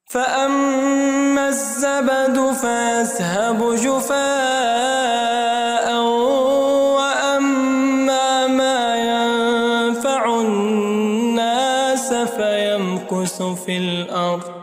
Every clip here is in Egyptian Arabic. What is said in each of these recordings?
فأما الزبد فيذهب جفاء وأما ما ينفع الناس فيمكث في الأرض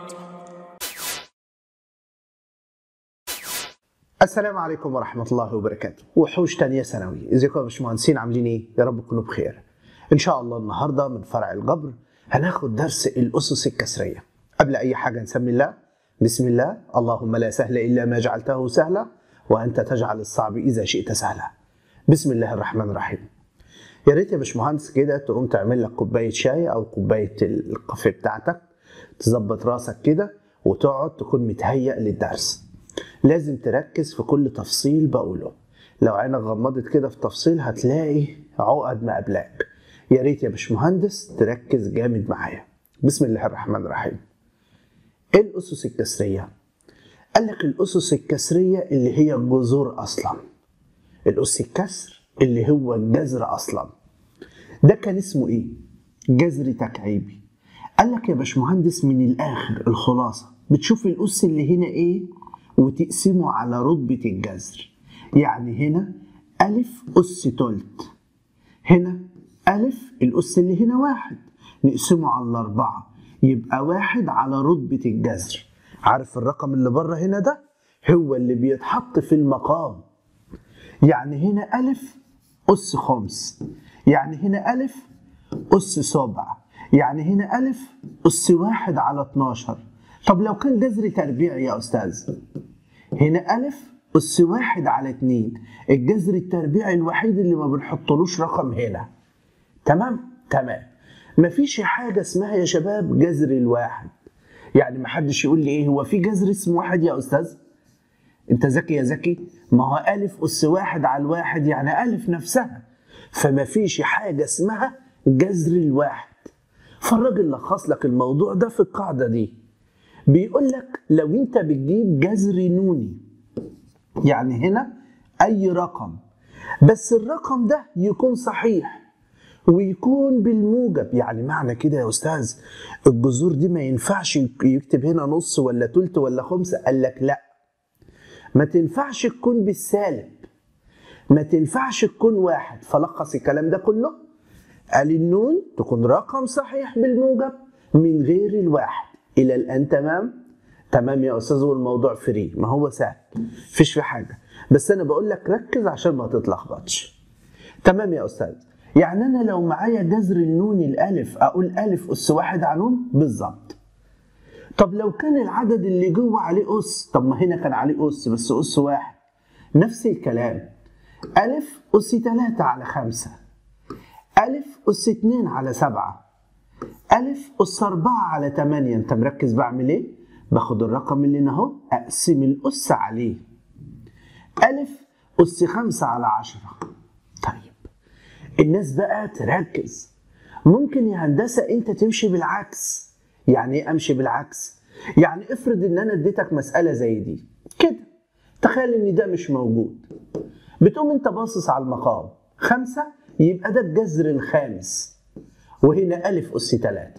السلام عليكم ورحمة الله وبركاته وحوش تانية ثانوي ازيكم يا باشمهندسين عاملين ايه يا رب تكونوا بخير ان شاء الله النهاردة من فرع الجبر هناخد درس الأسس الكسرية قبل أي حاجة نسمي الله بسم الله اللهم لا سهل إلا ما جعلته سهلا وأنت تجعل الصعب إذا شئت سهلا بسم الله الرحمن الرحيم يا ريت يا باشمهندس كده تقوم تعمل لك كوباية شاي أو كوباية الكافيه بتاعتك تظبط راسك كده وتقعد تكون متهيأ للدرس لازم تركز في كل تفصيل بقوله لو عينك غمضت كده في تفصيل هتلاقي عقد مقابلاك يا ريت يا باشمهندس تركز جامد معايا بسم الله الرحمن الرحيم ايه الاسس الكسريه قال لك الاسس الكسريه اللي هي الجذور اصلا الاس الكسر اللي هو الجذر اصلا ده كان اسمه ايه جذر تكعيبي قال لك يا باشمهندس من الاخر الخلاصه بتشوف الاس اللي هنا ايه وتقسمه على رتبه الجذر يعني هنا الف اس تلت هنا ألف الأس اللي هنا واحد نقسمه على الأربعة يبقى واحد على رتبة الجذر عارف الرقم اللي بره هنا ده هو اللي بيتحط في المقام يعني هنا ألف أس خمس يعني هنا ألف أس سبع يعني هنا ألف أس واحد على 12 طب لو كان جذر تربيعي يا أستاذ هنا ألف أس واحد على اتنين الجذر التربيعي الوحيد اللي ما بنحطلوش رقم هنا تمام تمام مفيش حاجه اسمها يا شباب جذر الواحد يعني ما حدش يقول لي ايه هو في جذر اسمه واحد يا استاذ انت ذكي يا ذكي ما هو الف اس واحد على الواحد يعني الف نفسها فما فيش حاجه اسمها جذر الواحد فالراجل لخص لك الموضوع ده في القاعده دي بيقول لك لو انت بتجيب جذر نوني يعني هنا اي رقم بس الرقم ده يكون صحيح ويكون بالموجب يعني معنى كده يا استاذ الجذور دي ما ينفعش يكتب هنا نص ولا تلت ولا خمسة قال لك لا ما تنفعش تكون بالسالب ما تنفعش تكون واحد فلخص الكلام ده كله قال النون تكون رقم صحيح بالموجب من غير الواحد الى الان تمام تمام يا استاذ والموضوع فري ما هو سهل مفيش في حاجه بس انا بقول لك ركز عشان ما تتلخبطش تمام يا استاذ يعني انا لو معايا جذر النون الالف اقول الف اس واحد على نون بالظبط طب لو كان العدد اللي جوه عليه اس طب ما هنا كان عليه اس بس اس واحد نفس الكلام الف اس تلاتة على خمسة الف اس اتنين على سبعة الف اس اربعة على تمانية انت مركز بعمل ايه باخد الرقم اللي هنا اهو اقسم الاس عليه الف اس خمسة على عشرة طيب الناس بقى تركز ممكن يا هندسه انت تمشي بالعكس يعني ايه امشي بالعكس يعني افرض ان انا اديتك مساله زي دي كده تخيل ان ده مش موجود بتقوم انت باصص على المقام خمسة يبقى ده الجذر الخامس وهنا ألف أس تلاتة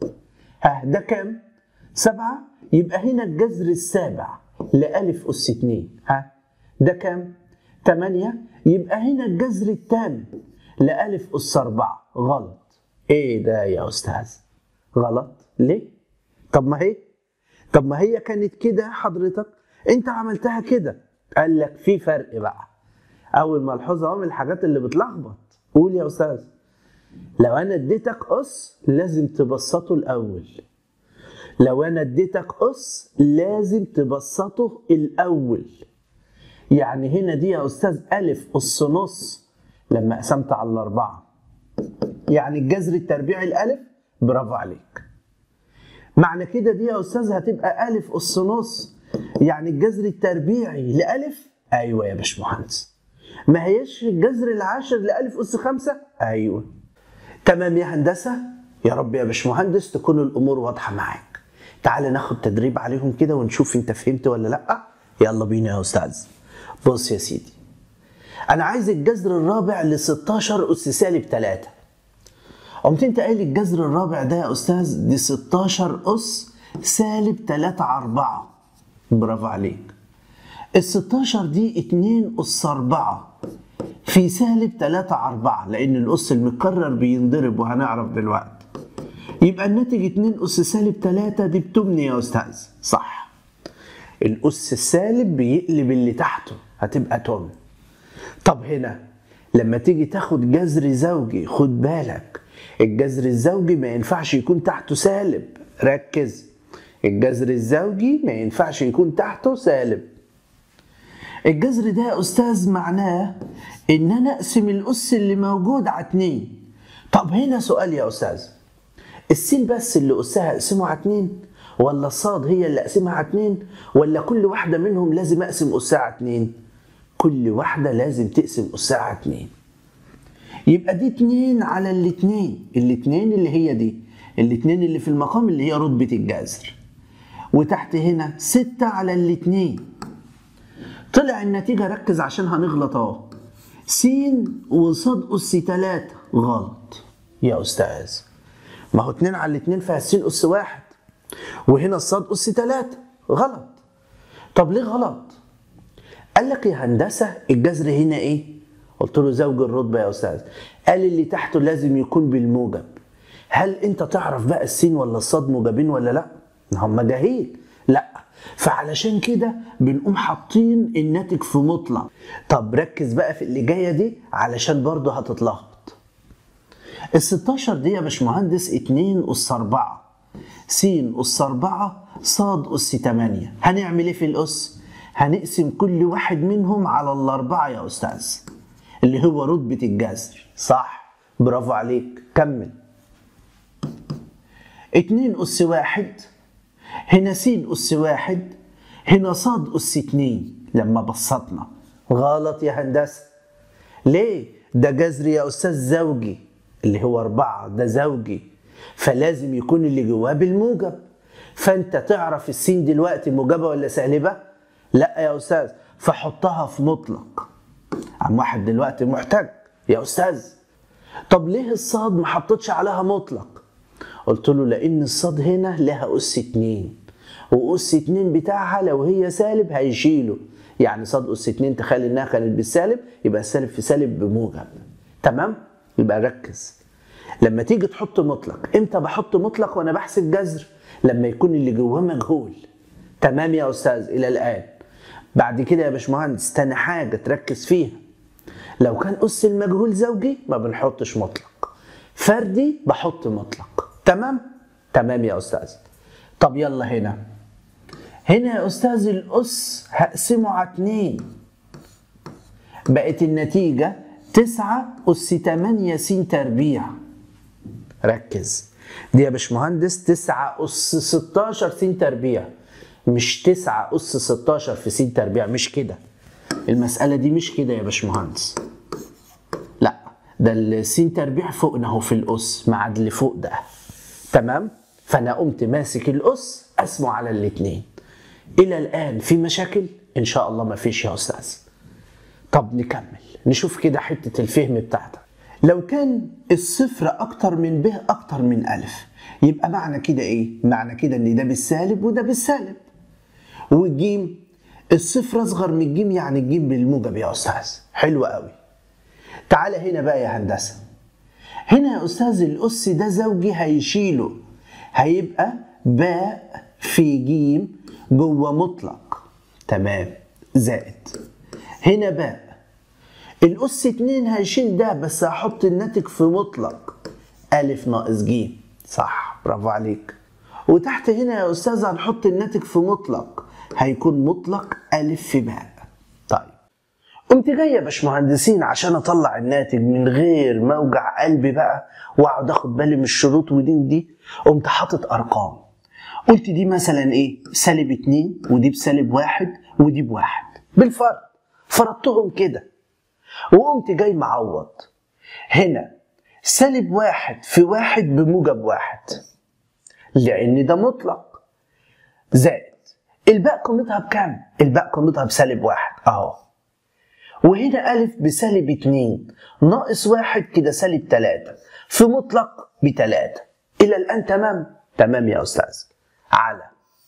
ها ده كام؟ سبعة يبقى هنا الجذر السابع لألف أس اتنين ها ده كام؟ تمانية يبقى هنا الجذر الثامن لألف أس أربعة غلط إيه ده يا أستاذ غلط ليه طب ما هي طب ما هي كانت كده حضرتك أنت عملتها كده قال لك في فرق بقى أول ملحوظة أهو من الحاجات اللي بتلخبط قول يا أستاذ لو أنا اديتك أس لازم تبسطه الأول لو أنا اديتك أس لازم تبسطه الأول يعني هنا دي يا أستاذ ألف أس نص لما قسمت على الأربعة يعني الجذر التربيعي الألف برافو عليك معنى كده دي يا أستاذ هتبقى ألف أس نص يعني الجذر التربيعي لألف أيوة يا باشمهندس ما هيش الجذر العاشر لألف أس خمسة أيوة تمام يا هندسة يا رب يا باشمهندس تكون الأمور واضحة معاك تعال ناخد تدريب عليهم كده ونشوف انت فهمت ولا لأ يلا بينا يا أستاذ بص يا سيدي انا عايز الجذر الرابع ل 16 اس سالب 3 قمت انت قايل الجذر الرابع ده يا استاذ دي 16 اس سالب 3 على 4 برافو عليك ال 16 دي 2 أس 4 في سالب 3 على 4 لأن الأس المكرر بينضرب وهنعرف دلوقتي يبقى الناتج 2 أس سالب 3 دي بتمني يا أستاذ صح الأس السالب بيقلب اللي تحته هتبقى تمن طب هنا لما تيجي تاخد جذر زوجي خد بالك الجذر الزوجي ما ينفعش يكون تحته سالب ركز الجذر الزوجي ما ينفعش يكون تحته سالب الجذر ده يا استاذ معناه ان انا اقسم الاس اللي موجود على اتنين طب هنا سؤال يا استاذ السين بس اللي اسها اقسمه على اتنين ولا الصاد هي اللي اقسمها على اتنين ولا كل واحده منهم لازم اقسم اسها على اتنين كل واحده لازم تقسم اسها على اتنين يبقى دي اتنين على الاتنين الاتنين اللي هي دي الاتنين اللي في المقام اللي هي رتبة الجذر وتحت هنا ستة على الاتنين طلع النتيجة ركز عشان هنغلط اهو س وصاد أس تلاتة غلط يا أستاذ ما هو اتنين على الاتنين فيها س أس واحد وهنا الصاد أس تلاتة غلط طب ليه غلط؟ قال لك يا هندسة الجذر هنا ايه؟ قلت له زوج الرتبة يا أستاذ قال اللي تحته لازم يكون بالموجب هل أنت تعرف بقى السين ولا الصاد موجبين ولا لأ؟ هم جاهيل لا فعلشان كده بنقوم حاطين الناتج في مطلق طب ركز بقى في اللي جايه دي علشان برضه هتتلخبط ال 16 دي يا باشمهندس 2 اس 4 س اس 4 ص اس 8 هنعمل ايه في الاس؟ هنقسم كل واحد منهم على الاربعه يا استاذ اللي هو رتبه الجذر صح برافو عليك كمل 2 اس 1 هنا س أس واحد هنا صاد أس اتنين لما بسطنا غلط يا هندسة ليه؟ ده جذر يا أستاذ زوجي اللي هو أربعة ده زوجي فلازم يكون اللي جواه بالموجب فأنت تعرف السين دلوقتي موجبة ولا سالبة؟ لا يا أستاذ فحطها في مطلق عم واحد دلوقتي محتاج يا أستاذ طب ليه الصاد ما حطيتش عليها مطلق؟ قلت له لان الصاد هنا لها اس اتنين واس اتنين بتاعها لو هي سالب هيشيله يعني صاد اس اتنين تخيل انها كانت بالسالب يبقى السالب في سالب بموجب تمام يبقى ركز لما تيجي تحط مطلق امتى بحط مطلق وانا بحسب جذر لما يكون اللي جواه مجهول تمام يا استاذ الى الان بعد كده يا باشمهندس تاني حاجه تركز فيها لو كان اس المجهول زوجي ما بنحطش مطلق فردي بحط مطلق تمام تمام يا استاذ طب يلا هنا هنا يا استاذ الاس هقسمه على اتنين بقت النتيجة تسعة أس تمانية س تربيع ركز دي يا باشمهندس تسعة أس ستاشر س تربيع مش تسعة أس ستاشر في س تربيع مش كده المسألة دي مش كده يا باشمهندس لا ده السين تربيع فوقنا اهو في الأس مع اللي فوق ده تمام فانا قمت ماسك الاس اسمه على الاثنين الى الان في مشاكل ان شاء الله ما فيش يا استاذ طب نكمل نشوف كده حته الفهم بتاعتك لو كان الصفر اكتر من ب اكتر من الف يبقى معنى كده ايه معنى كده ان ده بالسالب وده بالسالب والجيم الصفر اصغر من الجيم يعني الجيم بالموجب يا استاذ حلو قوي تعالى هنا بقى يا هندسه هنا يا استاذ الاس ده زوجي هيشيله هيبقى باء في جيم جوه مطلق تمام زائد هنا باء الاس اتنين هيشيل ده بس هحط الناتج في مطلق الف ناقص جيم صح برافو عليك وتحت هنا يا استاذ هنحط الناتج في مطلق هيكون مطلق الف في باء طيب قمت جاي يا باشمهندسين عشان اطلع الناتج من غير ما اوجع قلبي بقى واقعد اخد بالي من الشروط ودي ودي قمت حاطط ارقام قلت دي مثلا ايه سالب اتنين ودي بسالب واحد ودي بواحد بالفرض فرضتهم كده وقمت جاي معوض هنا سالب واحد في واحد بموجب واحد لان ده مطلق زائد الباء قيمتها بكام؟ الباء قيمتها بسالب واحد اهو وهنا ألف بسالب اتنين ناقص واحد كده سالب تلاتة في مطلق بتلاتة إلى الآن تمام؟ تمام يا أستاذ على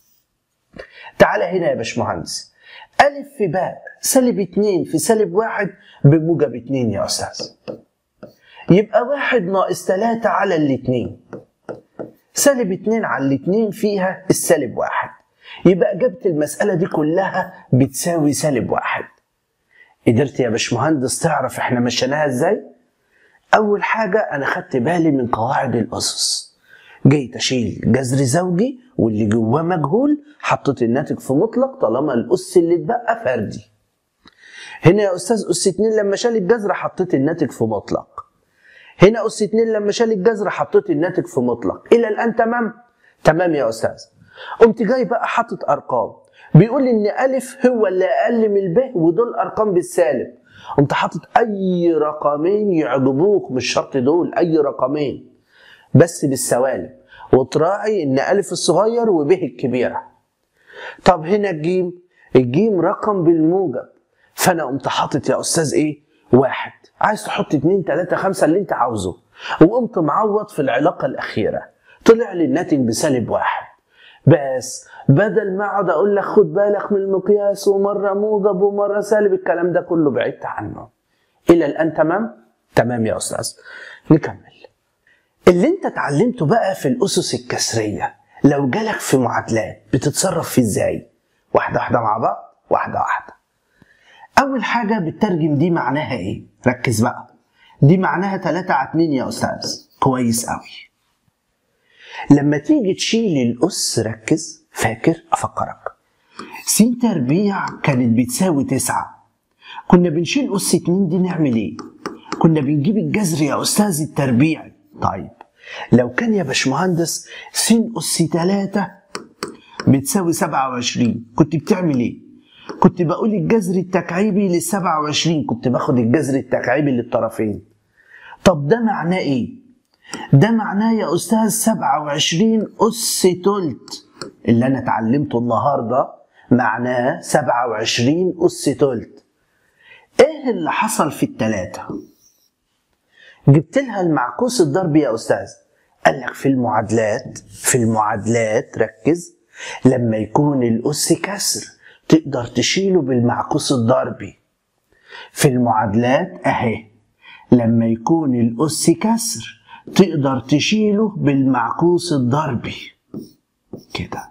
تعالى هنا يا باشمهندس ألف في باء سالب اتنين في سالب واحد بموجب اتنين يا أستاذ يبقى واحد ناقص تلاتة على الاتنين سالب اتنين على الاتنين فيها السالب واحد يبقى إجابة المسألة دي كلها بتساوي سالب واحد قدرت يا باشمهندس تعرف احنا مشيناها ازاي؟ أول حاجة أنا خدت بالي من قواعد الأسس جيت أشيل جذر زوجي واللي جواه مجهول حطيت الناتج في مطلق طالما الأس اللي اتبقى فردي هنا يا أستاذ أس اتنين لما شال الجذر حطيت الناتج في مطلق هنا أس اتنين لما شال الجذر حطيت الناتج في مطلق إلى الآن تمام؟ تمام يا أستاذ قمت جاي بقى حاطط أرقام بيقول لي إن ألف هو اللي أقل من الب ودول أرقام بالسالب قمت حاطط أي رقمين يعجبوك مش شرط دول أي رقمين بس بالسوالب وتراعي إن ألف الصغير وب الكبيرة طب هنا الجيم الجيم رقم بالموجب فأنا قمت حاطط يا أستاذ إيه؟ واحد عايز تحط اتنين تلاتة خمسة اللي انت عاوزه وقمت معوض في العلاقة الأخيرة طلع لي الناتج بسالب واحد بس بدل ما اقعد اقول لك خد بالك من المقياس ومره موجب ومره سالب الكلام ده كله بعدت عنه الى الان تمام تمام يا استاذ نكمل اللي انت اتعلمته بقى في الاسس الكسريه لو جالك في معادلات بتتصرف فيه ازاي واحده واحده مع بعض واحده واحده اول حاجه بتترجم دي معناها ايه ركز بقى دي معناها 3 على 2 يا استاذ كويس قوي لما تيجي تشيل الأس ركز فاكر أفكرك س تربيع كانت بتساوي تسعة كنا بنشيل أس اتنين دي نعمل إيه؟ كنا بنجيب الجذر يا أستاذ التربيعي طيب لو كان يا باشمهندس س أس تلاتة بتساوي سبعة وعشرين كنت بتعمل إيه؟ كنت بقول الجذر التكعيبي للسبعة وعشرين كنت باخد الجذر التكعيبي للطرفين طب ده معناه إيه؟ ده معناه يا أستاذ 27 أس تلت اللي أنا اتعلمته النهاردة معناه 27 أس تلت إيه اللي حصل في التلاتة؟ جبت لها المعكوس الضربي يا أستاذ قال لك في المعادلات في المعادلات ركز لما يكون الأس كسر تقدر تشيله بالمعكوس الضربي في المعادلات أهي لما يكون الأس كسر تقدر تشيله بالمعكوس الضربي كده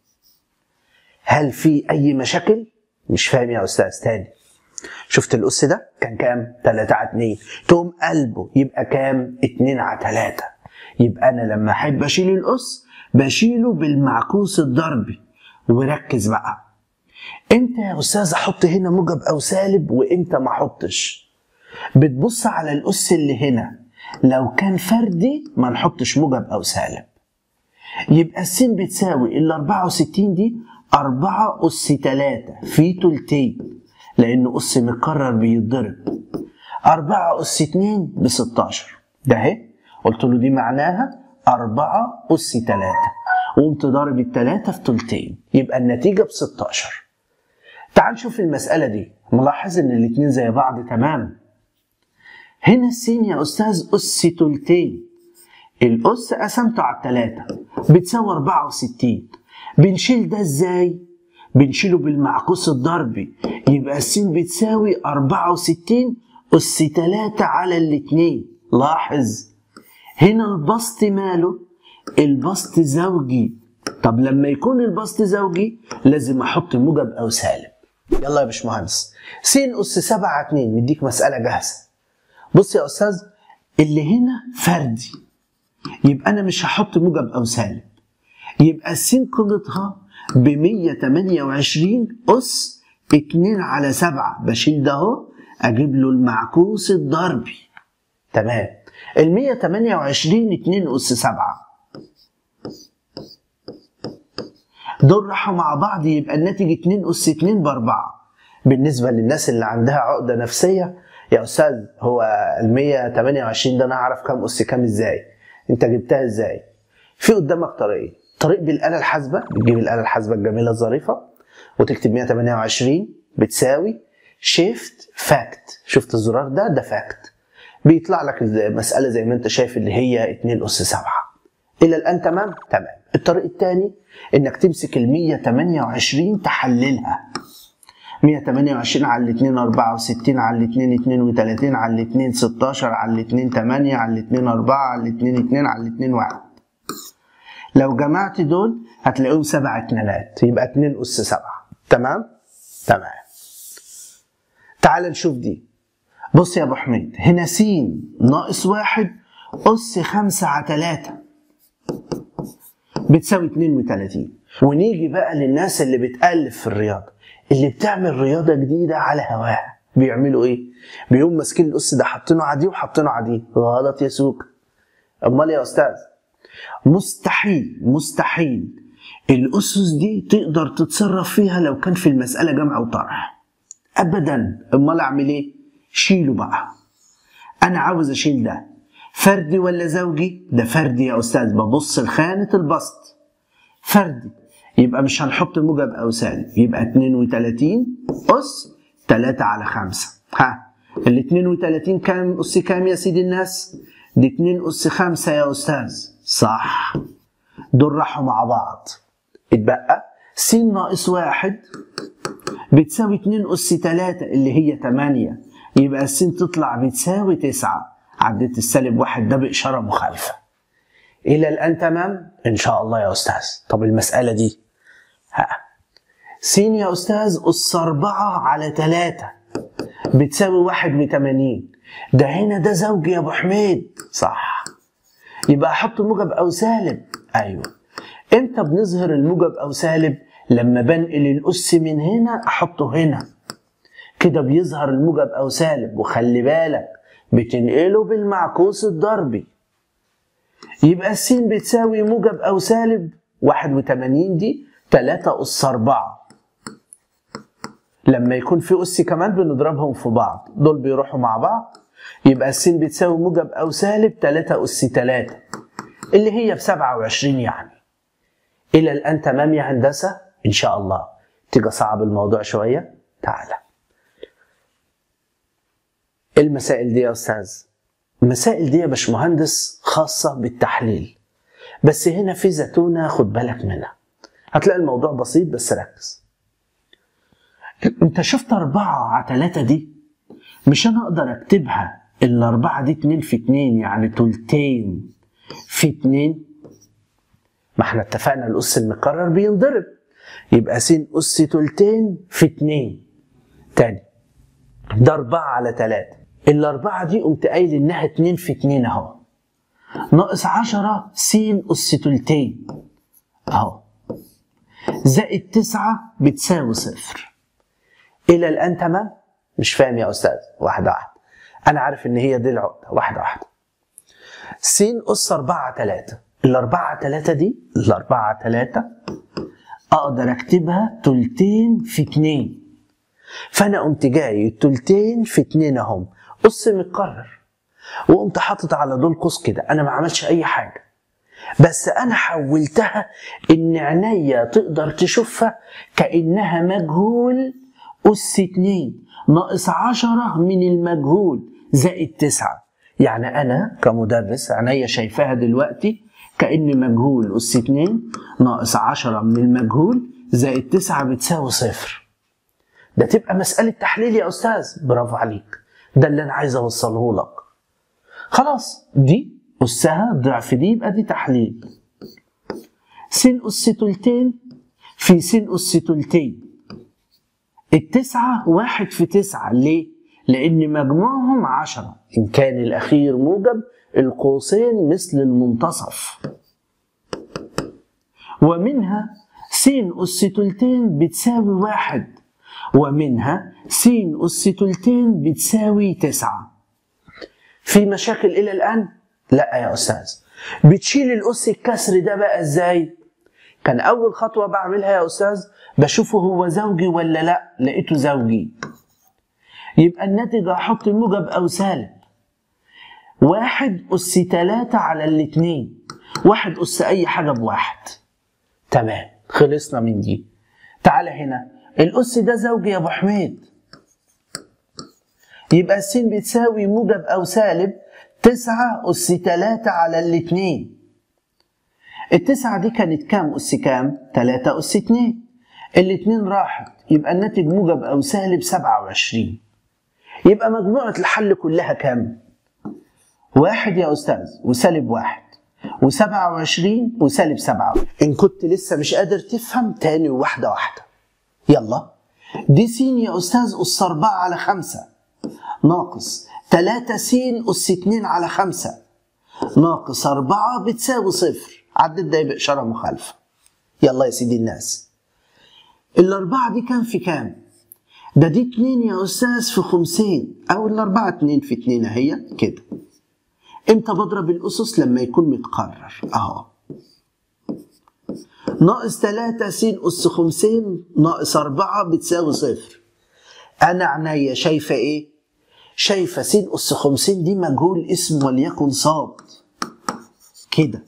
هل في اي مشاكل مش فاهم يا استاذ تاني شفت الاس ده كان كام 3 على 2 تقوم قلبه يبقى كام 2 على 3 يبقى انا لما احب اشيل الاس بشيله بالمعكوس الضربي وركز بقى امتى يا استاذ احط هنا موجب او سالب وامتى ما احطش بتبص على الاس اللي هنا لو كان فردي ما نحطش موجب او سالب يبقى السين بتساوي ال 64 دي 4 أس 3 في تلتين لأن أس مكرر بيتضرب 4 أس 2 ب 16 ده اهي قلت له دي معناها 4 أس 3 وقمت ضارب التلاتة في تلتين يبقى النتيجة ب 16 تعال نشوف المسألة دي ملاحظ إن الاتنين زي بعض تمام هنا السين يا أستاذ أس تلتين الأس قسمته على التلاتة بتساوي 64 بنشيل ده ازاي؟ بنشيله بالمعكوس الضربي يبقى السين بتساوي 64 أس 3 على الاتنين لاحظ هنا البسط ماله؟ البسط زوجي طب لما يكون البسط زوجي لازم احط موجب او سالب يلا يا باشمهندس س اس 7 على 2 مديك مساله جاهزه بص يا استاذ اللي هنا فردي يبقى انا مش هحط موجب او سالب يبقى السين قيمتها ب 128 اس 2 على 7 بشيل ده اهو اجيب له المعكوس الضربي تمام ال 128 2 اس 7 دول راحوا مع بعض يبقى الناتج 2 اس 2 ب 4 بالنسبه للناس اللي عندها عقده نفسيه يا استاذ هو ال 128 ده انا اعرف كام اس كام ازاي انت جبتها ازاي في قدامك طريقين طريق بالاله الحاسبه بتجيب الاله الحاسبه الجميله الظريفه وتكتب 128 بتساوي شيفت فاكت شفت الزرار ده ده فاكت بيطلع لك المساله زي ما انت شايف اللي هي 2 اس 7 الى الان تمام تمام الطريق الثاني انك تمسك ال 128 تحللها 128 على الاثنين 64 على الاثنين 32 على الاثنين 16 على الاثنين 8 على الاثنين 4 على الاثنين 2 على الاثنين 1 لو جمعت دول هتلاقيهم سبع اتنينات يبقى 2 اس 7 تمام؟ تمام تعال نشوف دي بص يا ابو حميد هنا س ناقص واحد اس 5 على 3 بتساوي 32 ونيجي بقى للناس اللي بتألف في الرياضة اللي بتعمل رياضة جديدة على هواها بيعملوا ايه؟ بيقوم ماسكين الأس ده حاطينه عادي وحاطينه عادي غلط يا سوق أمال يا أستاذ مستحيل مستحيل الأسس دي تقدر تتصرف فيها لو كان في المسألة جمع وطرح أبدا أمال أعمل إيه؟ شيله بقى أنا عاوز أشيل ده فردي ولا زوجي؟ ده فردي يا أستاذ ببص لخانة البسط فردي يبقى مش هنحط موجب أو سالب يبقى 32 أس 3 على 5 ها ال 32 كام أس كام يا سيدي الناس؟ دي 2 أس 5 يا أستاذ صح دول راحوا مع بعض اتبقى س ناقص واحد بتساوي 2 أس 3 اللي هي 8 يبقى س تطلع بتساوي 9 عديت السالب واحد ده بإشارة مخالفة إلى الآن تمام؟ إن شاء الله يا أستاذ طب المسألة دي ها س يا أستاذ أس 4 على 3 بتساوي 81 ده هنا ده زوجي يا أبو حميد صح يبقى أحط موجب أو سالب أيوه إمتى بنظهر الموجب أو سالب؟ لما بنقل الأس من هنا أحطه هنا كده بيظهر الموجب أو سالب وخلي بالك بتنقله بالمعكوس الضربي يبقى س بتساوي موجب أو سالب 81 دي 3 أس 4 لما يكون في أس كمان بنضربهم في بعض دول بيروحوا مع بعض يبقى س بتساوي موجب أو سالب 3 أس 3 اللي هي ب 27 يعني إلى الآن تمام يا هندسة؟ إن شاء الله تيجي صعب الموضوع شوية تعالى المسائل دي يا أستاذ المسائل دي يا باشمهندس خاصة بالتحليل بس هنا في زتونة خد بالك منها هتلاقي الموضوع بسيط بس ركز انت شفت أربعة على تلاتة دي مش أنا أقدر أكتبها الأربعة دي اتنين في اتنين يعني تلتين في اتنين ما احنا اتفقنا الأس المكرر بينضرب يبقى س أس تلتين في اتنين تاني ده أربعة على تلاتة الأربعة دي قمت قايل إنها اتنين في اتنين أهو ناقص عشرة س أس تلتين أهو زائد تسعة بتساوي صفر إلى الآن تمام؟ مش فاهم يا أستاذ واحدة واحدة أنا عارف إن هي دي العقدة واحدة واحدة س أس أربعة تلاتة الأربعة تلاتة دي الأربعة تلاتة أقدر أكتبها تلتين في اتنين فأنا قمت جاي التلتين في اتنين أهم قص متكرر وقمت حاطط على دول قوس كده أنا ما عملش أي حاجة بس أنا حولتها إن عينيا تقدر تشوفها كأنها مجهول أس اتنين ناقص عشرة من المجهول زائد تسعة يعني أنا كمدرس عينيا شايفاها دلوقتي كأن مجهول أس 2 ناقص 10 من المجهول زائد 9 بتساوي صفر. ده تبقى مسألة تحليل يا أستاذ، برافو عليك. ده اللي أنا عايز أوصله لك. خلاص دي أسها ضعف دي يبقى دي تحليل. س أس تلتين في س أس تلتين. التسعة واحد في تسعة ليه؟ لأن مجموعهم عشرة إن كان الأخير موجب القوسين مثل المنتصف ومنها س أس تلتين بتساوي واحد ومنها س أس تلتين بتساوي تسعة في مشاكل إلى الآن؟ لا يا أستاذ بتشيل الأس الكسر ده بقى إزاي؟ كان أول خطوة بعملها يا أستاذ بشوفه هو زوجي ولا لا لقيته زوجي يبقى الناتج هحط موجب أو سالب واحد أس تلاتة على الاتنين واحد أس أي حاجة بواحد تمام خلصنا من دي تعالى هنا الأس ده زوجي يا أبو حميد يبقى السين بتساوي موجب أو سالب تسعة أس تلاتة على الاتنين التسعة دي كانت كام أس كام؟ 3 أس 2 الاتنين راحت يبقى الناتج موجب أو سالب 27 يبقى مجموعة الحل كلها كام؟ واحد يا أستاذ وسالب واحد وسبعة وعشرين وسالب سبعة إن كنت لسه مش قادر تفهم تاني واحدة واحدة يلا دي س يا أستاذ أس أربعة على خمسة ناقص تلاتة س أس اتنين على خمسة ناقص أربعة بتساوي صفر عدت ده بإشارة مخالفة يلا يا سيدي الناس الأربعة دي كام في كام؟ ده دي اتنين يا أستاذ في خمسين أو الأربعة اتنين في اتنين أهي كده امتى بضرب الأسس لما يكون متقرر أهو ناقص تلاتة س أس خمسين ناقص أربعة بتساوي صفر أنا عينيا شايفة إيه؟ شايفة س أس خمسين دي مجهول اسمه وليكن صاد كده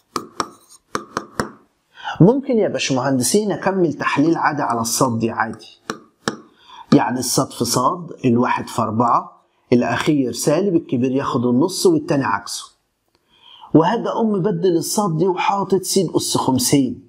ممكن يا باشمهندسين أكمل تحليل عادي على الصاد دي عادي يعني الصاد في صاد الواحد في أربعة الأخير سالب الكبير ياخد النص والتاني عكسه وهاجي أقوم مبدل الصاد دي وحاطط س أس خمسين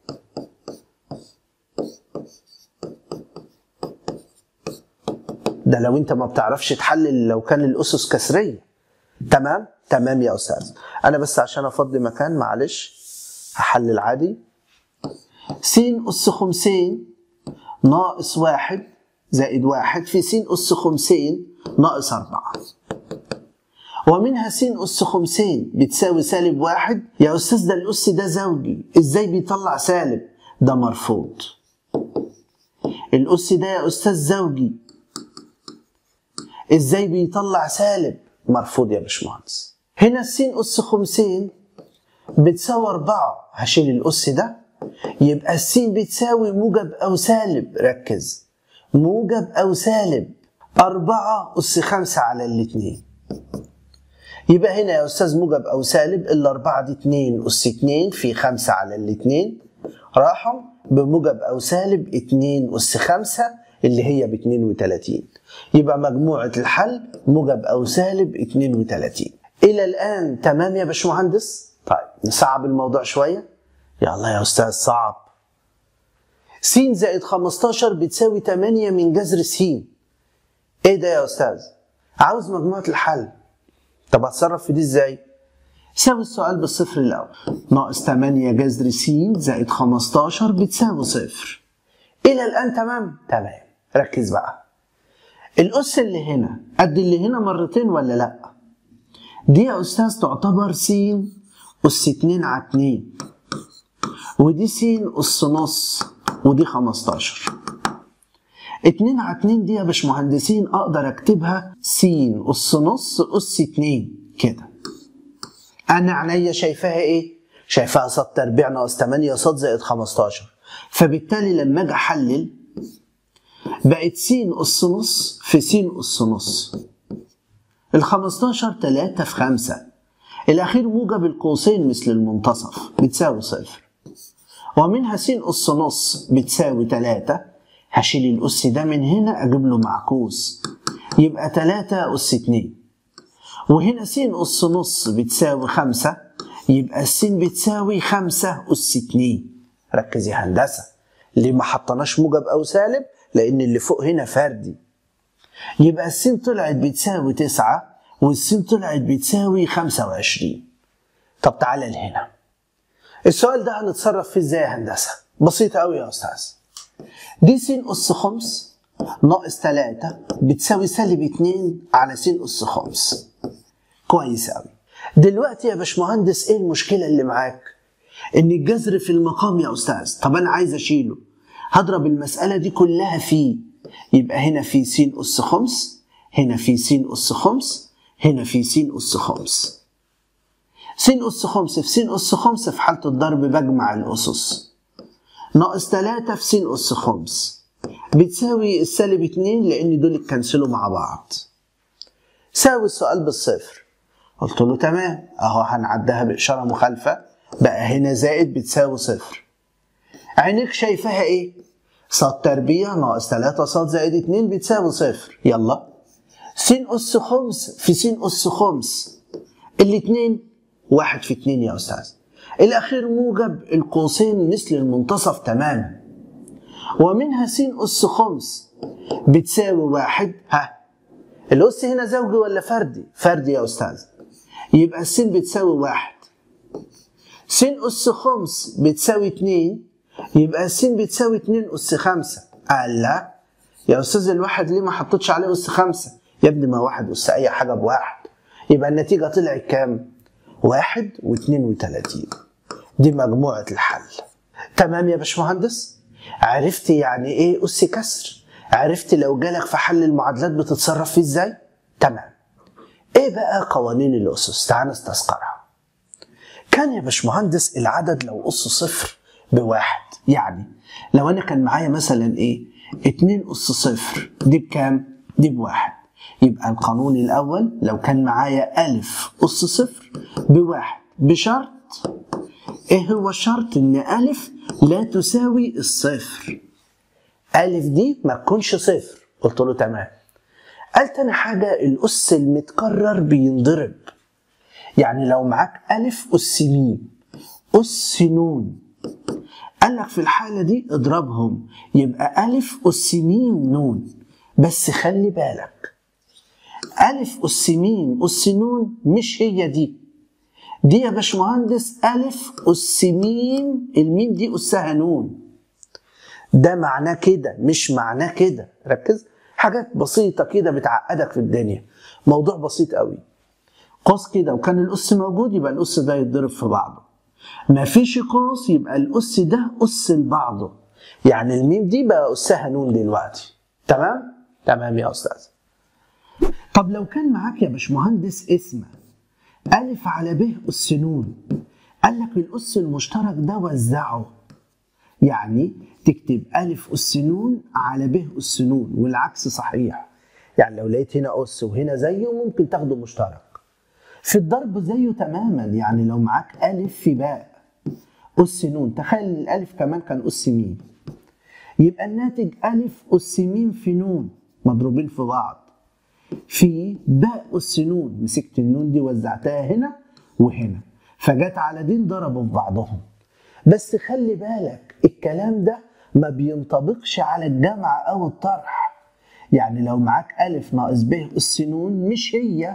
ده لو انت ما بتعرفش تحلل لو كان الأسس كسرية تمام تمام يا أستاذ أنا بس عشان أفضي مكان معلش هحلل عادي س أس خمسين ناقص واحد زائد واحد في س أس خمسين ناقص أربعة ومنها س أس خمسين بتساوي سالب واحد يا أستاذ ده الأس ده زوجي إزاي بيطلع سالب ده مرفوض الأس ده يا أستاذ زوجي إزاي بيطلع سالب مرفوض يا باشمهندس هنا الس أس خمسين بتساوي أربعة هشيل الأس ده يبقى الس بتساوي موجب أو سالب ركز موجب أو سالب أربعة أس خمسة على الاتنين يبقى هنا يا أستاذ موجب أو سالب الأربعة دي اتنين أس اتنين في خمسة على الاتنين راحوا بموجب أو سالب اتنين أس خمسة اللي هي باتنين وتلاتين يبقى مجموعة الحل موجب أو سالب اتنين وتلاتين إلى الآن تمام يا باشمهندس؟ طيب نصعب الموضوع شوية يلا يا أستاذ صعب س زائد 15 بتساوي 8 من جذر س ايه ده يا استاذ عاوز مجموعه الحل طب هتصرف في دي ازاي ساوي السؤال بالصفر الاول ناقص 8 جذر س زائد 15 بتساوي صفر الى الان تمام تمام ركز بقى الاس اللي هنا قد اللي هنا مرتين ولا لا دي يا استاذ تعتبر س اس 2 على 2 ودي س اس نص ودي 15 اتنين على اتنين دي يا باشمهندسين اقدر اكتبها س اس نص اس اتنين كده انا عينيا شايفاها ايه شايفاها صاد تربيع ناقص 8 صاد زائد 15 فبالتالي لما اجي احلل بقت س اس نص في س اس نص ال 15 3 في 5 الاخير موجب القوسين مثل المنتصف بتساوي صفر ومنها س أس نص بتساوي 3 هشيل الأس ده من هنا أجيب له معكوس يبقى 3 أس 2 وهنا س أس نص بتساوي 5 يبقى الس بتساوي 5 أس 2 ركز يا هندسة ليه ما حطناش موجب أو سالب لأن اللي فوق هنا فردي يبقى الس طلعت بتساوي 9 والس طلعت بتساوي 25 طب تعالى لهنا السؤال ده هنتصرف فيه ازاي يا هندسه؟ بسيطة أوي يا أستاذ. دي س أس خمس ناقص 3 بتساوي سالب 2 على س أس خمس. كويس أوي. دلوقتي يا باشمهندس إيه المشكلة اللي معاك؟ إن الجذر في المقام يا أستاذ، طب أنا عايز أشيله. هضرب المسألة دي كلها فيه. يبقى هنا في س أس خمس، هنا في س أس خمس، هنا في س أس خمس. س أس خمس في س أس خمس في حالة الضرب بجمع الأسس ناقص 3 في س أس خمس بتساوي السالب 2 لأن دول اتكنسلوا مع بعض ساوي السؤال بالصفر قلت له تمام أهو هنعدها بإشارة مخالفة بقى هنا زائد بتساوي صفر عينيك شايفاها إيه؟ صاد تربيع ناقص 3 صاد زائد 2 بتساوي صفر يلا س أس خمس في س أس خمس الاتنين واحد في اتنين يا أستاذ الأخير موجب القوسين مثل المنتصف تماما ومنها س أس خمس بتساوي واحد ها الأس هنا زوجي ولا فردي؟ فردي يا أستاذ يبقى الس بتساوي واحد س أس خمس بتساوي اتنين يبقى الس بتساوي اتنين أس خمسة قال لا يا أستاذ الواحد ليه ما حطيتش عليه أس خمسة؟ يا ابني ما واحد أس أي حاجة بواحد يبقى النتيجة طلعت كام؟ واحد واتنين وتلاتين دي مجموعة الحل تمام يا باشمهندس عرفت يعني ايه أس كسر عرفت لو جالك في حل المعادلات بتتصرف فيه ازاي تمام ايه بقى قوانين الأسس تعال نستذكرها كان يا باشمهندس العدد لو أس صفر بواحد يعني لو أنا كان معايا مثلا إيه اتنين أس صفر دي بكام؟ دي بواحد يبقى القانون الأول لو كان معايا ألف أس صفر بواحد بشرط إيه هو الشرط؟ إن ألف لا تساوي الصفر ألف دي ما تكونش صفر قلت له تمام قال تاني حاجة الأس المتكرر بينضرب يعني لو معاك ألف أس ميم أس نون قال لك في الحالة دي اضربهم يبقى ألف أس ميم نون بس خلي بالك ألف أس ميم أس نون مش هي دي دي يا باشمهندس ألف أس ميم الميم دي أسها نون ده معناه كده مش معناه كده ركز حاجات بسيطة كده بتعقدك في الدنيا موضوع بسيط قوي قوس كده وكان الأس موجود يبقى الأس ده يتضرب في بعضه ما فيش قوس يبقى الأس ده أس لبعضه يعني الميم دي بقى أسها نون دلوقتي تمام؟ تمام يا أستاذ طب لو كان معاك يا باشمهندس اسمه ألف على ب أس نون قال لك الأس المشترك ده وزعه يعني تكتب ألف أس نون على ب أس نون والعكس صحيح يعني لو لقيت هنا أس وهنا زيه ممكن تاخده مشترك في الضرب زيه تماما يعني لو معاك ألف في باء أس نون تخيل الألف كمان كان أس ميم يبقى الناتج ألف أس ميم في نون مضروبين في بعض في باء أس نون مسكت النون دي وزعتها هنا وهنا فجت على دي ضربوا في بعضهم بس خلي بالك الكلام ده ما بينطبقش على الجمع أو الطرح يعني لو معاك ألف ناقص ب أس نون مش هي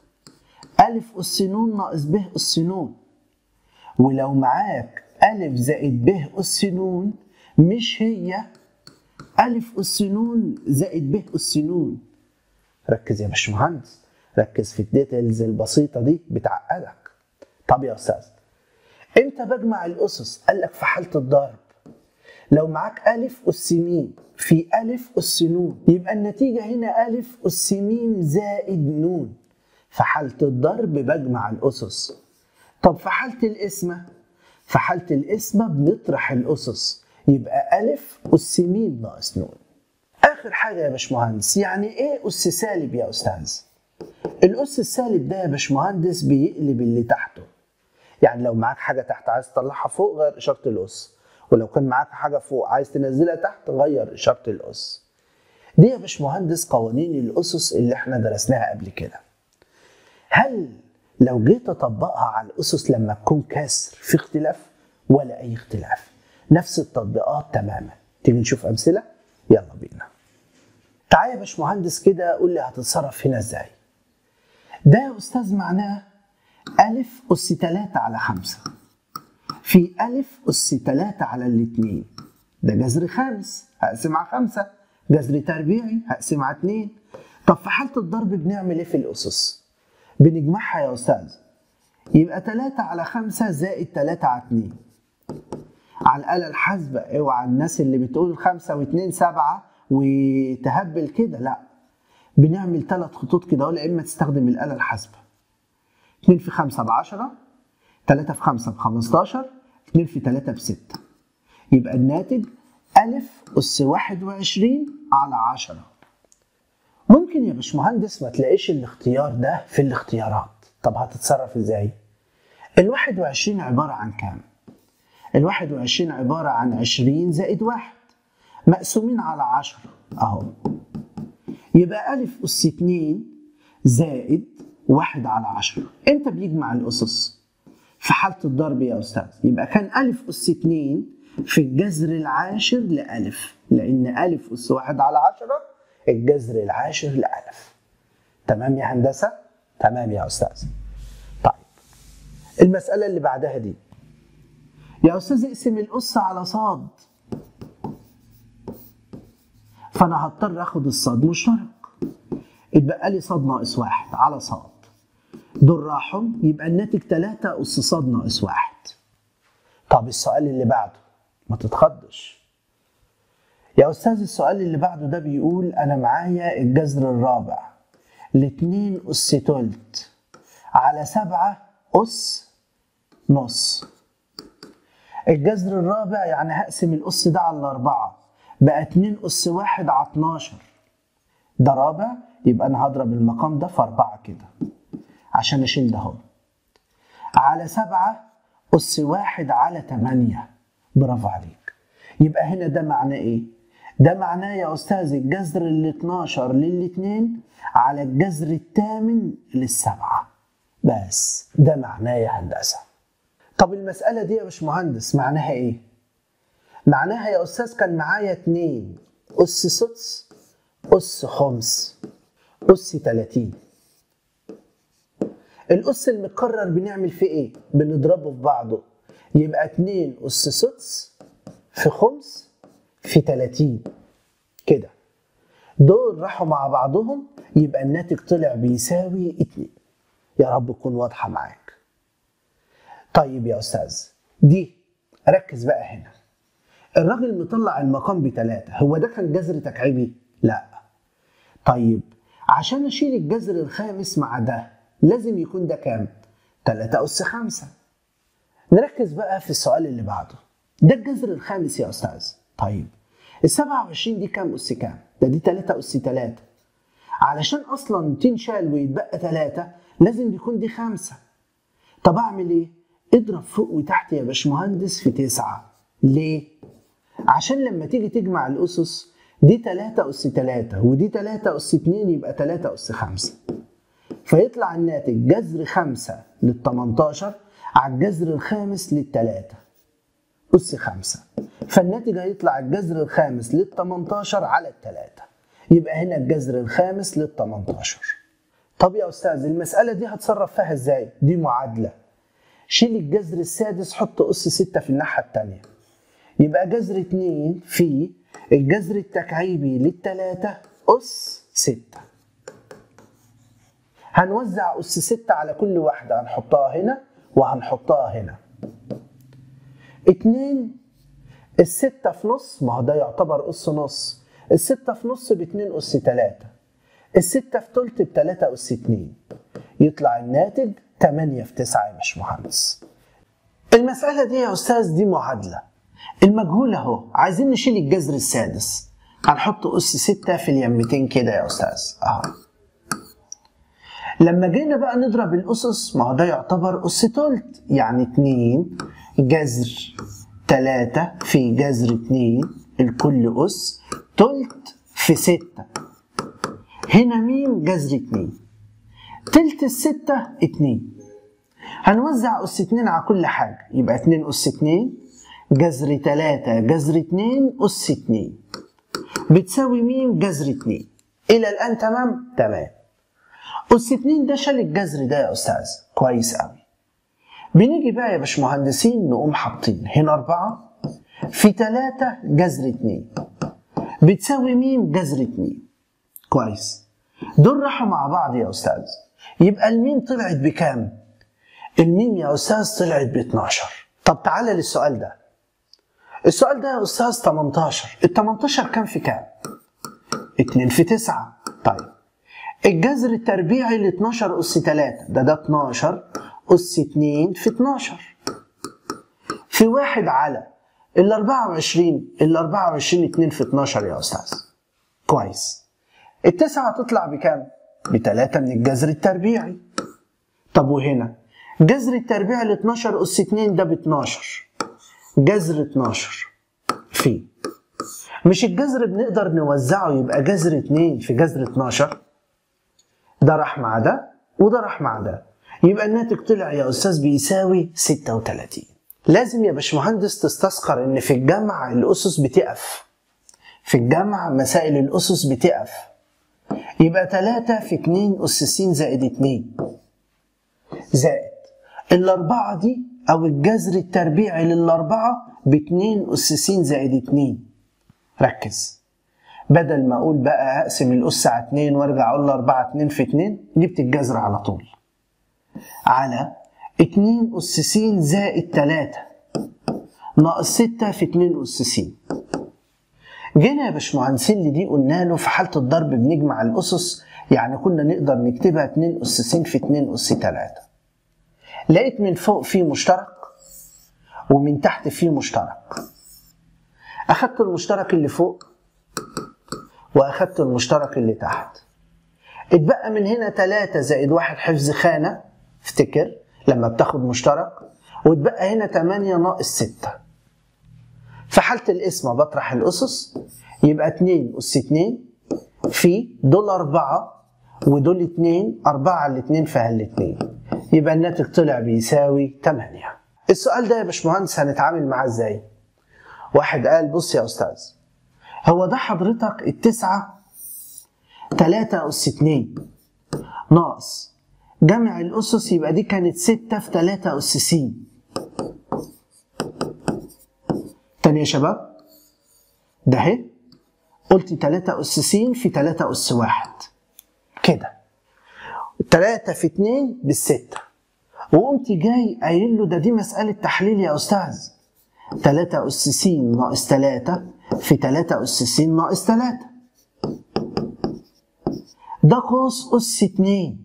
ألف أس نون ناقص ب أس نون ولو معاك ألف زائد ب أس نون مش هي ألف أس نون زائد ب أس نون ركز يا باشمهندس ركز في الديتيلز البسيطة دي بتعقدك طب يا أستاذ امتى بجمع الأسس؟ قال لك في حالة الضرب لو معاك ألف أس ميم في ألف أس نون يبقى النتيجة هنا ألف أس ميم زائد نون في حالة الضرب بجمع الأسس طب في حالة القسمة في حالة القسمة بنطرح الأسس يبقى ألف أس ميم ناقص نون آخر حاجة يا باشمهندس يعني إيه أس سالب يا أستاذ؟ الأس السالب ده يا باشمهندس بيقلب اللي تحته يعني لو معاك حاجة تحت عايز تطلعها فوق غير إشارة الأس ولو كان معاك حاجة فوق عايز تنزلها تحت غير إشارة الأس دي يا باشمهندس قوانين الأسس اللي احنا درسناها قبل كده هل لو جيت اطبقها على الاسس لما تكون كسر في اختلاف ولا اي اختلاف نفس التطبيقات تماما تيجي نشوف امثله يلا بينا تعالى يا باشمهندس كده قول لي هتتصرف هنا ازاي ده يا استاذ معناه ألف أس 3 على 5 في ألف أس 3 على الاتنين ده جذر خامس هقسم على 5 جذر تربيعي هقسم على 2 طب في حالة الضرب بنعمل ايه في الأسس؟ بنجمعها يا أستاذ يبقى 3 على 5 زائد 3 على 2 على الآلة الحاسبة اوعى الناس اللي بتقول 5 و2 7 وتهبل كده لا بنعمل ثلاث خطوط كده ولا اما تستخدم الآلة الحاسبة 2 في 5 ب 10 3 في 5 ب 15 2 في 3 ب 6 يبقى الناتج ألف أس 21 على 10 ممكن يا باشمهندس ما تلاقيش الاختيار ده في الاختيارات طب هتتصرف ازاي ال 21 عبارة عن كام ال 21 عبارة عن 20 زائد 1 مقسومين على 10 اهو يبقى ألف أس 2 زائد 1 على 10 امتى بيجمع الأسس في حالة الضرب يا أستاذ يبقى كان ألف أس 2 في الجذر العاشر لألف لأن ألف أس واحد على عشرة الجذر العاشر لألف تمام يا هندسة؟ تمام يا أستاذ طيب المسألة اللي بعدها دي يا أستاذ اقسم الأس على صاد فأنا هضطر آخد الصاد مشترك اتبقى لي صاد ناقص واحد على صاد دول راحوا يبقى الناتج 3 أس صاد ناقص واحد طب السؤال اللي بعده ما تتخضش يا أستاذ السؤال اللي بعده ده بيقول أنا معايا الجذر الرابع لاتنين أس تلت على سبعة أس نص الجذر الرابع يعني هقسم الأس ده على الأربعة بقى اتنين أس واحد على 12 ده رابع يبقى أنا هضرب المقام ده في أربعة كده عشان أشيل ده اهو على سبعة أس واحد على تمانية برافو عليك يبقى هنا ده معناه إيه؟ ده معناه يا أستاذ الجذر ال 12 للاتنين على الجذر الثامن للسبعة بس ده معناه يا هندسة طب المسألة دي يا باشمهندس معناها إيه؟ معناها يا أستاذ كان معايا اتنين أس سدس أس خمس أس تلاتين الأس المكرر بنعمل فيه إيه؟ بنضربه في بعضه يبقى اتنين أس سدس في خمس في تلاتين كده دول راحوا مع بعضهم يبقى الناتج طلع بيساوي اتنين يا رب تكون واضحة معاك طيب يا أستاذ دي ركز بقى هنا الراجل مطلع المقام بتلاتة هو ده كان جذر تكعيبي؟ لا طيب عشان أشيل الجذر الخامس مع ده لازم يكون ده كام؟ 3 أس 5 نركز بقى في السؤال اللي بعده ده الجذر الخامس يا أستاذ طيب ال 27 دي كام أس كام؟ ده دي 3 أس 3 علشان أصلا تنشال ويتبقى 3 لازم يكون دي 5 طب أعمل إيه؟ اضرب فوق وتحت يا باشمهندس في 9 ليه؟ عشان لما تيجي تجمع الأسس دي 3 أس 3 ودي 3 أس 2 يبقى 3 أس 5 فيطلع الناتج جذر 5 لل 18 على الجذر الخامس للتلاتة أس 5 فالناتج هيطلع الجذر الخامس لل 18 على التلاتة يبقى هنا الجذر الخامس لل 18 طب يا أستاذ المسألة دي هتصرف فيها إزاي؟ دي معادلة شيل الجذر السادس حط أس 6 في الناحية التانية يبقى جذر 2 في الجذر التكعيبي للتلاتة أس 6 هنوزع أس 6 على كل واحدة هنحطها هنا وهنحطها هنا اتنين الستة في نص ما هو ده يعتبر أس نص الستة في نص باتنين أس تلاتة الستة في تلت بتلاتة أس اتنين يطلع الناتج تمانية في تسعة يا باشمهندس المسألة دي يا أستاذ دي معادلة المجهول أهو عايزين نشيل الجذر السادس هنحط أس ستة في اليمتين كده يا أستاذ أهو لما جينا بقى نضرب الأسس ما هو ده يعتبر أس تلت يعني اتنين جذر تلاتة في جذر اتنين الكل أس تلت في ستة هنا مين جذر اتنين تلت الستة اتنين هنوزع أس اتنين على كل حاجة يبقى اتنين أس اتنين جذر تلاتة جذر اتنين أس اتنين بتساوي مين جذر اتنين إلى الآن تمام؟ تمام أس اتنين ده شال الجذر ده يا أستاذ كويس أوي بنيجي بقى يا باشمهندسين نقوم حاطين هنا أربعة في تلاتة جذر اتنين بتساوي مين جذر اتنين كويس دول راحوا مع بعض يا أستاذ يبقى الميم طلعت بكام؟ الميم يا أستاذ طلعت ب 12 طب تعالى للسؤال ده السؤال ده يا أستاذ 18 ال 18 كام في كام؟ 2 في 9 طيب الجذر التربيعي ل 12 أس 3 ده ده 12 أس 2 في 12 في واحد على ال 24 ال 24 2 في 12 يا أستاذ كويس التسعة هتطلع بكام؟ بتلاتة من الجذر التربيعي طب وهنا جذر التربيعي ل 12 أس 2 ده ب 12 جذر 12 في مش الجذر بنقدر نوزعه يبقى جذر 2 في جذر 12 ده راح مع ده وده راح مع ده يبقى الناتج طلع يا أستاذ بيساوي 36 لازم يا باشمهندس تستذكر إن في الجمع الأسس بتقف في الجمع مسائل الأسس بتقف يبقى 3 في 2 أس س زائد 2 زائد الأربعة دي أو الجذر التربيعي للأربعة ب 2 أس س زائد 2 ركز بدل ما أقول بقى أقسم الأس على 2 وأرجع أقول 4 2 في 2 جبت الجذر على طول على 2 أس س زائد 3 ناقص 6 في 2 أس س جينا يا باشمهندسين اللي دي قلنا له في حالة الضرب بنجمع الأسس يعني كنا نقدر نكتبها 2 أس س في 2 أس 3 لقيت من فوق فيه مشترك ومن تحت فيه مشترك أخدت المشترك اللي فوق وأخدت المشترك اللي تحت اتبقى من هنا 3 زائد 1 حفظ خانة افتكر لما بتاخد مشترك واتبقى هنا 8 ناقص 6 في حالة القسمة بطرح الأسس يبقى 2 أس 2 في دول 4 ودول 2 4 على 2 فيها الاتنين يبقى الناتج طلع بيساوي 8 السؤال ده يا باشمهندس هنتعامل معاه ازاي؟ واحد قال بص يا أستاذ هو ده حضرتك التسعة 3 أس 2 ناقص جمع الأسس يبقى دي كانت 6 في 3 أس س تاني يا شباب ده اهي قلت 3 أس س في 3 أس 1 كده 3 في 2 بالستة وقمت جاي قايل له ده دي مسألة تحليل يا أستاذ 3 أس س ناقص 3 في 3 أس س ناقص 3 ده قوس أس 2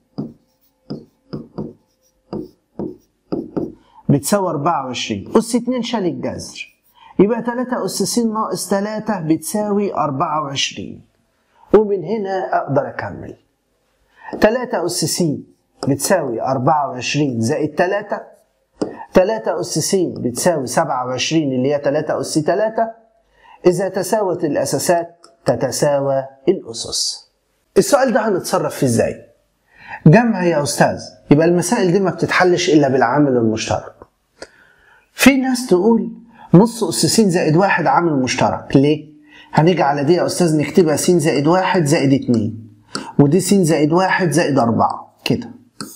بتساوي 24 أس 2 شال الجذر يبقى 3 أس س ناقص 3 بتساوي 24 ومن هنا أقدر أكمل 3 أس س بتساوي 24 زائد 3 3 أس س بتساوي 27 اللي هي 3 أس 3 إذا تساوت الأساسات تتساوى الأسس السؤال ده هنتصرف فيه إزاي؟ جمع يا أستاذ يبقى المسائل دي ما بتتحلش إلا بالعامل المشترك في ناس تقول نص أس س زائد واحد عامل مشترك ليه؟ هنيجي على دي يا أستاذ نكتبها س زائد واحد زائد اتنين ودي س زائد واحد زائد أربعة كده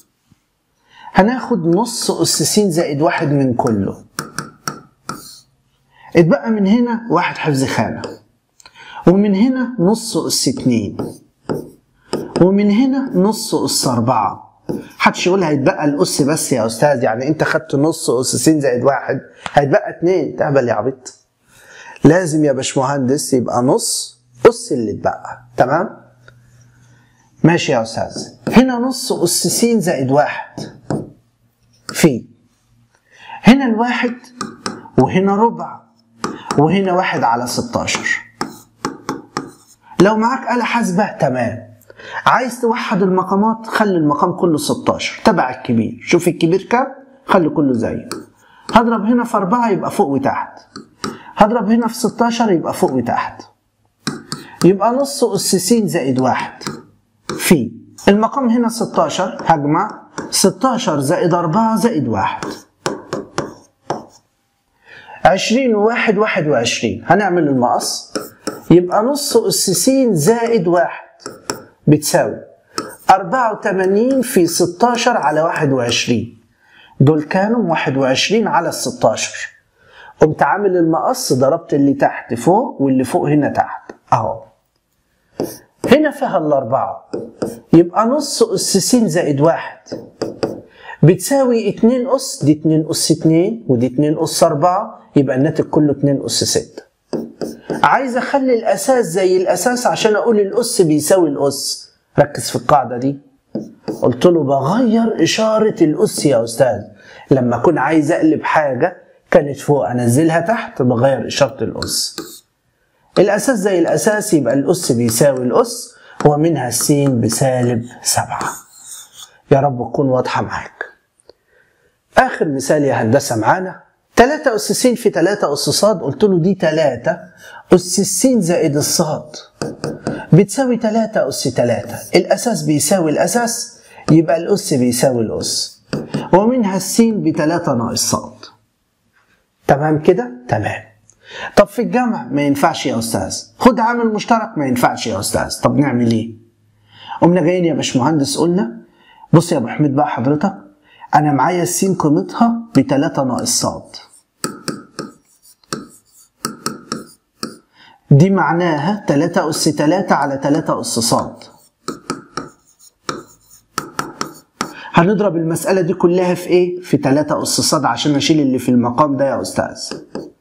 هناخد نص أس س زائد واحد من كله اتبقى من هنا واحد حفظ خانة ومن هنا نص أس اتنين ومن هنا نص أس أربعة محدش يقول هيتبقى الأس بس يا أستاذ يعني أنت خدت نص أس س زائد واحد هيتبقى اتنين تهبل يا عبيط لازم يا باشمهندس يبقى نص أس اللي اتبقى تمام؟ ماشي يا أستاذ هنا نص أس س زائد واحد في هنا الواحد وهنا ربع وهنا واحد على 16 لو معاك آلة حاسبة تمام عايز توحد المقامات خلي المقام كله 16 تبع الكبير شوف الكبير كام خلي كله زيه هضرب هنا في 4 يبقى فوق وتحت هضرب هنا في 16 يبقى فوق وتحت يبقى نص أس س زائد واحد في المقام هنا 16 هجمع 16 زائد 4 زائد 1 20 وواحد واحد وعشرين هنعمل المقص يبقى نص أس س زائد واحد بتساوي 84 في 16 على 21 دول كانوا 21 على 16 قمت عامل المقص ضربت اللي تحت فوق واللي فوق هنا تحت اهو هنا فيها الأربعة يبقى نص أس س زائد واحد بتساوي 2 أس دي 2 أس 2 ودي 2 أس 4 يبقى الناتج كله 2 أس 6 عايز أخلي الأساس زي الأساس عشان أقول الأس بيساوي الأس ركز في القاعدة دي قلت له بغير إشارة الأس يا أستاذ لما أكون عايز أقلب حاجة كانت فوق أنزلها تحت بغير إشارة الأس الأساس زي الأساس يبقى الأس بيساوي الأس ومنها السين بسالب سبعة يا رب تكون واضحة معاك آخر مثال يا هندسة معانا 3 أس س في 3 أس صاد قلت له دي 3 أس السين زائد الصاد بتساوي 3 أس 3 الأساس بيساوي الأساس يبقى الأس بيساوي الأس ومنها السين بتلاتة ناقص صاد تمام كده؟ تمام طب في الجمع ما ينفعش يا أستاذ خد عامل مشترك ما ينفعش يا أستاذ طب نعمل إيه؟ قمنا جايين يا باشمهندس قلنا بص يا أبو حميد بقى حضرتك أنا معايا السين قيمتها بتلاتة ناقص صاد دي معناها 3 أس 3 على 3 أس صاد هنضرب المسألة دي كلها في إيه؟ في 3 أس صاد عشان أشيل اللي في المقام ده يا أستاذ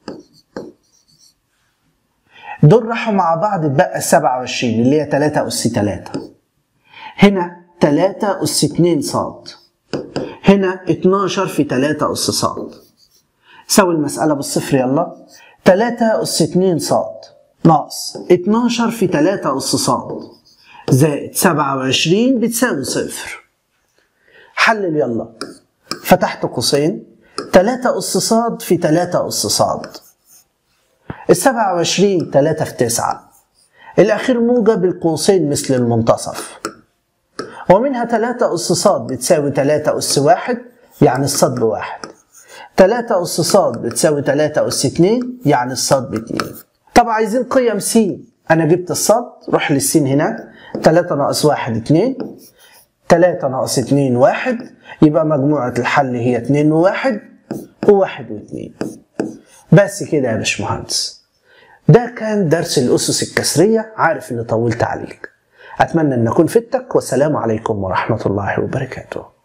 دول راحوا مع بعض اتبقى 27 اللي هي 3 أس 3 هنا 3 أس 2 صاد هنا 12 في 3 أس صاد سوي المسألة بالصفر يلا 3 أس 2 صاد ناقص 12 في 3 أس صاد زائد 27 بتساوي صفر حلل يلا فتحت قوسين 3 أس صاد في 3 أس صاد ال 27 3 في 9 الأخير موجب القوسين مثل المنتصف ومنها 3 أس صاد بتساوي 3 أس 1 يعني الصاد بواحد 3 أس صاد بتساوي 3 أس 2 يعني الصاد باتنين طب عايزين قيم س أنا جبت الصاد روح للسين هناك 3 ناقص 1 2 3 ناقص 2 1 يبقى مجموعة الحل هي 2 و1 و1 و2 بس كده يا باشمهندس ده كان درس الأسس الكسرية عارف إني طولت عليك أتمنى أن أكون فدتك والسلام عليكم ورحمة الله وبركاته